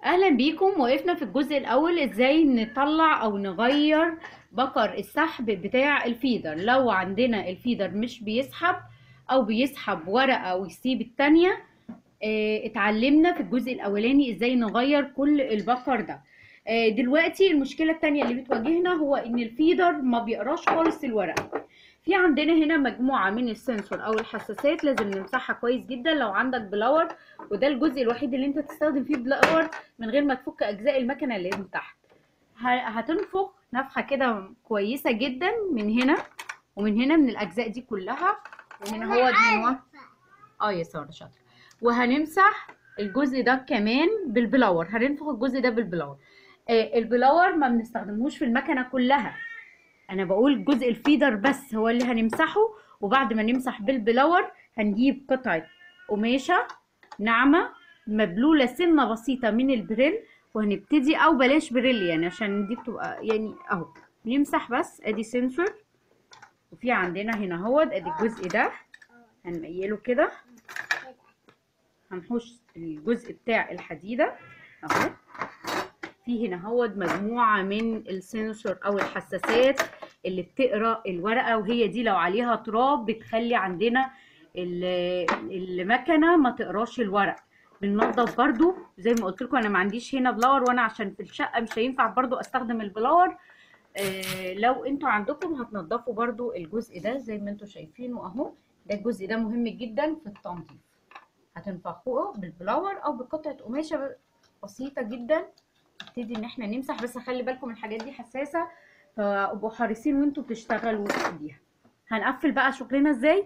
اهلا بيكم وقفنا في الجزء الاول ازاي نطلع او نغير بكر السحب بتاع الفيدر لو عندنا الفيدر مش بيسحب او بيسحب ورقة ويسيب التانية اه اتعلمنا في الجزء الاولاني ازاي نغير كل البكر ده اه دلوقتي المشكلة التانية اللي بتواجهنا هو ان الفيدر ما بيقراش خالص الورقة في عندنا هنا مجموعة من السنسور او الحساسات لازم نمسحها كويس جدا لو عندك بلاور وده الجزء الوحيد اللي انت تستخدم فيه بلاور من غير ما تفك اجزاء المكنة اللي من تحت هتنفخ نفخة كده كويسة جدا من هنا ومن هنا من الاجزاء دي كلها وهنا هو من اه يا ساره شاطره وهنمسح الجزء ده كمان بالبلاور هننفخ الجزء ده بالبلاور آه البلاور ما بنستخدمهوش في المكنه كلها انا بقول جزء الفيدر بس هو اللي هنمسحه وبعد ما نمسح بالبلاور هنجيب قطعه قماشه ناعمه مبلوله سنه بسيطه من البريل وهنبتدي او بلاش بريل يعني عشان دي بتبقى يعني اهو نمسح بس ادي سنسور وفي عندنا هنا اهوت ادي الجزء ده هنميله كده هنحوش الجزء بتاع الحديده اهو في هنا اهوت مجموعه من السنسور او الحساسات اللي بتقرا الورقه وهي دي لو عليها تراب بتخلي عندنا المكنه ما تقراش الورق بننضف برضو زي ما قلت لكم انا ما عنديش هنا بلاور وانا عشان في الشقه مش هينفع برضو استخدم البلاور آه لو انتوا عندكم هتنضفوا برضو الجزء ده زي ما انتوا شايفينه اهو ده الجزء ده مهم جدا في التنظيف هتنفخوه بالبلاور او بقطعه قماشه بسيطه جدا نبتدي ان احنا نمسح بس خلي بالكم الحاجات دي حساسه فابقوا حريصين وانتوا بتشتغلوا بيها هنقفل بقى شغلنا ازاي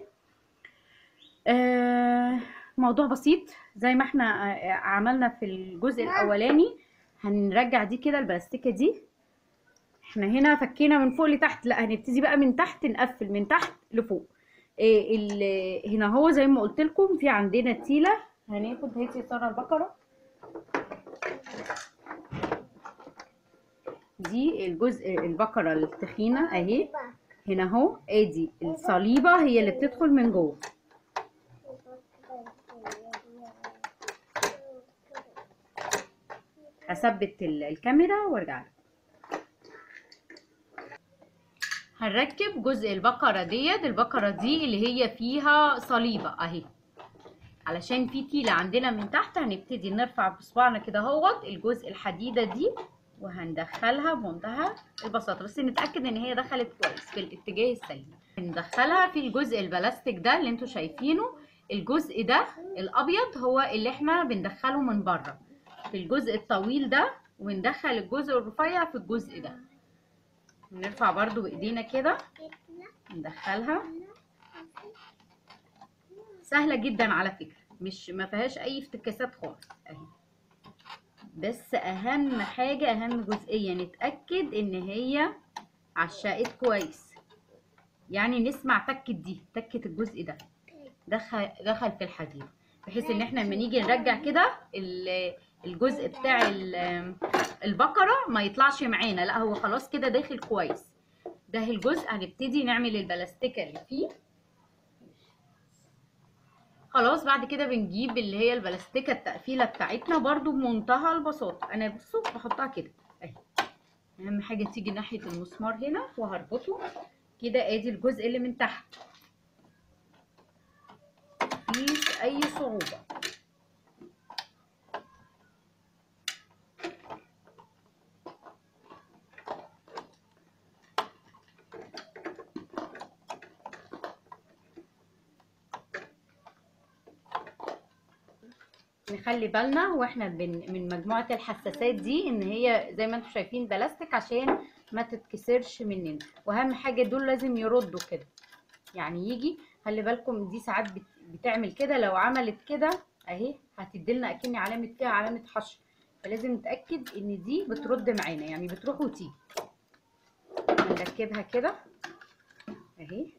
آه موضوع بسيط زي ما احنا عملنا في الجزء الاولاني هنرجع دي كده البلاستيكه دي احنا هنا فكينا من فوق لتحت لا هنبتدي بقى من تحت نقفل من تحت لفوق إيه هنا هو زي ما قلت لكم في عندنا تيله هناخد هاتي ساره البقره دي الجزء البقره التخينه اهي هنا اهو ادي الصليبه هي اللي بتدخل من جوه هثبت الكاميرا وارجع لكم هنركب جزء البقرة ديت البقرة دي اللي هي فيها صليبة اهي علشان في تيلة عندنا من تحت هنبتدي نرفع بصبعنا كده اهوت الجزء الحديدة دي وهندخلها بمنتهى البساطة بس نتأكد ان هي دخلت كويس في الاتجاه السليم هندخلها في الجزء البلاستيك ده اللي انتوا شايفينه الجزء ده الابيض هو اللي احنا بندخله من بره في الجزء الطويل ده وندخل الجزء الرفيع في الجزء ده نرفع برضو بايدينا كده ندخلها سهله جدا على فكره مش ما فيهاش اي افتكاسات خالص اهي بس اهم حاجه اهم جزئيه نتاكد ان هي عشقت كويس يعني نسمع تكه دي تكه الجزء ده دخل دخل في الحديد بحيث ان احنا لما نيجي نرجع كده الجزء بتاع البقرة ما يطلعش معانا لا هو خلاص كده داخل كويس ده الجزء هنبتدي نعمل البلاستيكة اللي فيه خلاص بعد كده بنجيب اللي هي البلاستيكة التقفيلة بتاعتنا برضو بمنتهى البساطة انا بصوا بحطها كده اهي اهم حاجة تيجي ناحية المسمار هنا وهربطه كده ادي الجزء اللي من تحت مفيش اي صعوبة نخلي بالنا واحنا من مجموعه الحساسات دي ان هي زي ما انتم شايفين بلاستيك عشان ما تتكسرش مننا واهم حاجه دول لازم يردوا كده يعني يجي خلي بالكم دي ساعات بتعمل كده لو عملت كده اهي هتديلنا اكني علامه فيها علامه حشر فلازم نتاكد ان دي بترد معانا يعني بتروح وتيجي هنركبها كده اهي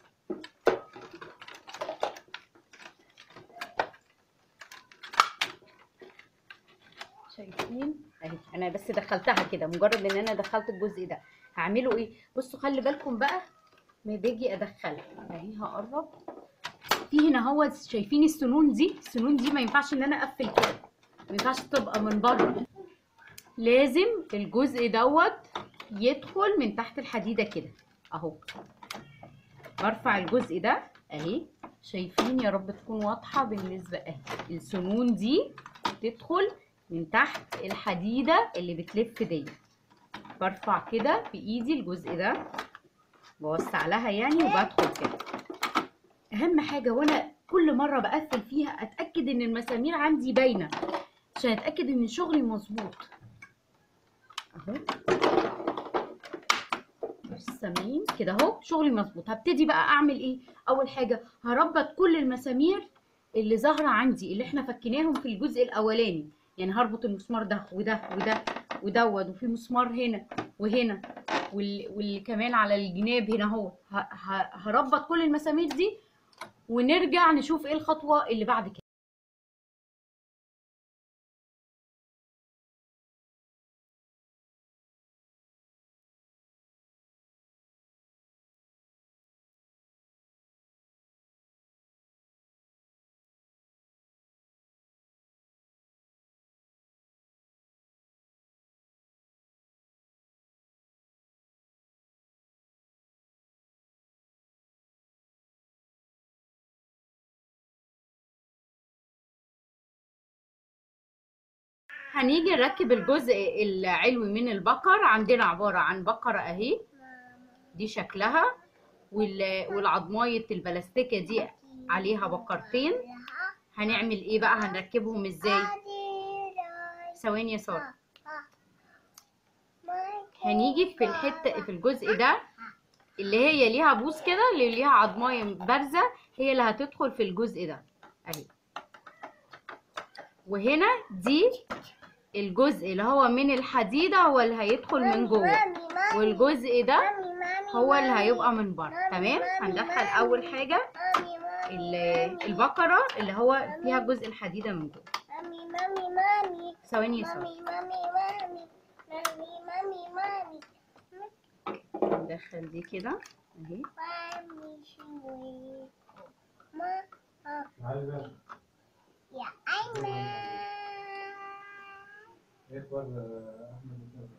شايفين اهي انا بس دخلتها كده مجرد ان انا دخلت الجزء ده هعمله ايه بصوا خلي بالكم بقى ما باجي ادخلها اهي هقرب في هنا هو شايفين السنون دي السنون دي ما ينفعش ان انا اقفل كده ما ينفعش تبقى من بره لازم الجزء دوت يدخل من تحت الحديدة كده اهو برفع الجزء ده اهي شايفين يا رب تكون واضحة بالنسبة اهي السنون دي تدخل من تحت الحديدة اللي بتلف دي برفع كده بايدي الجزء ده بوسع لها يعني وبدخل كده اهم حاجة وانا كل مرة بقفل فيها اتأكد ان المسامير عندي باينة عشان اتأكد ان شغلي مظبوط اهو بص سامعين كده اهو شغلي مظبوط هبتدي بقى اعمل ايه اول حاجه هربط كل المسامير اللي ظاهره عندي اللي احنا فكيناهم في الجزء الاولاني يعني هربط المسمار ده وده وده ودوت وفي مسمار هنا وهنا وال- واللي كمان على الجناب هنا اهو ه- ه- هربط كل المسامير دي ونرجع نشوف ايه الخطوه اللي بعد كده هنيجي نركب الجزء العلوي من البقر عندنا عبارة عن بقرة اهي دي شكلها وال- والعضماية البلاستيكة دي عليها بقرتين هنعمل ايه بقى هنركبهم ازاي ثواني يا سارة هنيجي في الحتة في الجزء ده اللي هي ليها بوس كده اللي ليها عضماية بارزة هي اللي هتدخل في الجزء ده اهي وهنا دي الجزء اللي هو من الحديدة هو اللي هيدخل من جوه والجزء ده هو اللي هيبقى من بره تمام هندخل اول حاجة ال- البقرة اللي هو فيها جزء الحديدة من جوه مامي مامي مامي ثواني يا سارة مامي مامي مامي مامي مامي مامي ندخل دي كده اهي مامي شوي ما آه، عايزة يا أيمن يكبر أحمد النبي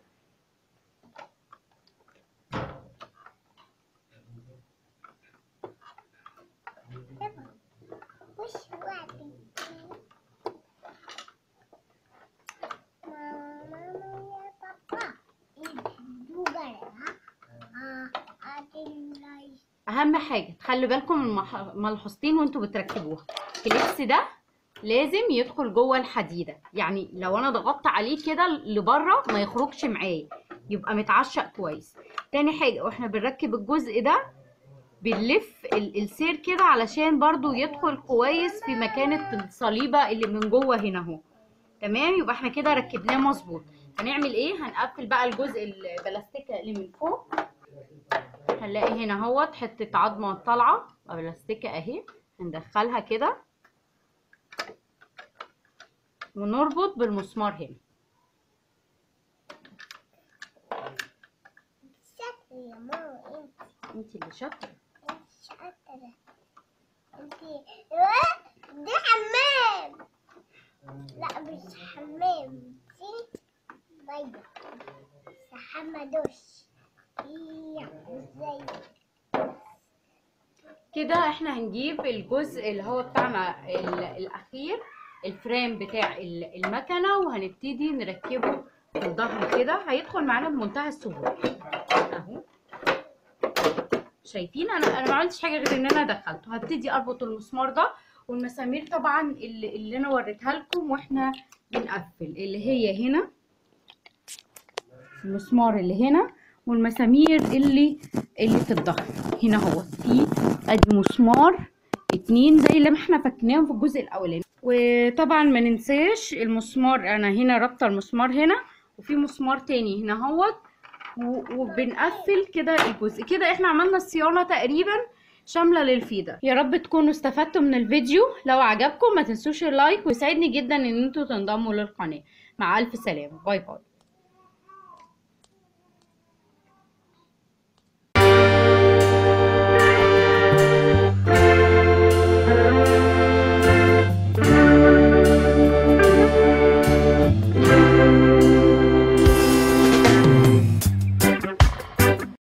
وش وعدي ماما يا بابا الدوغر ها أدلعي اهم حاجه تخلي بالكم من المح- ملحوظتين وانتوا بتركبوها الكليبس ده لازم يدخل جوه الحديده يعني لو انا ضغطت عليه كده لبره ما يخرجش معايا يبقى متعشق كويس تاني حاجه واحنا بنركب الجزء ده بنلف ال- السير كده علشان برضو يدخل كويس في مكانة الصليبة اللي من جوه هنا اهو تمام يبقى احنا كده ركبناه مظبوط هنعمل ايه هنقفل بقى الجزء البلاستيكة اللي من فوق هنلاقي هنا اهوت حتة عظمة طالعة بلاستيكة اهي هندخلها كده ونربط بالمسمار هنا شكل يا ماما انت انت اللي شاطرة انت شاطرة انت آه، دي حمام لا مش حمام دي بيضة حمام دوش هي ازاي كده احنا هنجيب الجزء اللي هو بتاعنا ال- الاخير الفريم بتاع ال- المكنه وهنبتدي نركبه في الظهر كده هيدخل معانا بمنتهى السهوله اهو شايفين انا انا ما عملتش حاجه غير ان انا دخلته هبتدي اربط المسمار ده والمسامير طبعا اللي, اللي انا وريتها لكم واحنا بنقفل اللي هي هنا المسمار اللي هنا والمسامير اللي اللي في الظهر هنا هو في ادي مسمار اتنين زي اللي احنا فكناهم في الجزء الاولاني وطبعا ما ننساش المسمار انا هنا رابطه المسمار هنا وفي مسمار تاني هنا اهوت و- وبنقفل كده الجزء كده احنا عملنا الصيانه تقريبا شامله للفيدر يا رب تكونوا استفدتوا من الفيديو لو عجبكم ما تنسوش اللايك ويسعدني جدا ان انتوا تنضموا للقناه مع الف سلامه باي باي